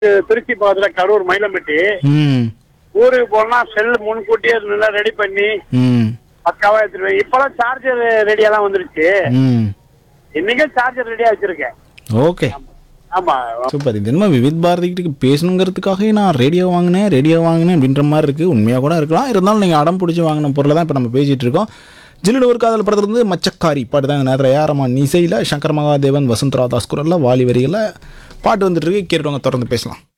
திருச்சி பக்கத்துல கரூர் மயிலம்பட்டி ம் ஊருக்கு போனா செல் முன்கூட்டியே நல்லா ரெடி பண்ணி ம் பக்காவா எடுத்துருவேன் இப்பெல்லாம் சார்ஜர் ரெடியெல்லாம் வந்துருச்சு ம் இன்னைக்கும் சார்ஜர் ரெடியா வச்சிருக்கேன் ஓகே ஆமா சூப்பர் இது என்ன விவித் பாரதிக்கு பேசணுங்கிறதுக்காக நான் ரேடியோ வாங்கினேன் ரேடியோ வாங்கினேன் அப்படின்ற மாதிரி இருக்குது உண்மையாக கூட இருக்கலாம் இருந்தாலும் நீங்கள் அடம் பிடிச்சி வாங்கின பொருளை தான் இப்போ நம்ம பேசிகிட்டு இருக்கோம் ஜில்லுடு ஒரு காதல் படத்துலேருந்து மச்சக்காரி பாட்டு தாங்க நேரம் ஏஆரமான் இசையில் சங்கர் மகாதேவன் வசந்தரா தாஸ் குரலில் வாலி வரிகளில் பாட்டு வந்துட்டு இருக்கு கேட்டுவாங்க தொடர்ந்து பேசலாம்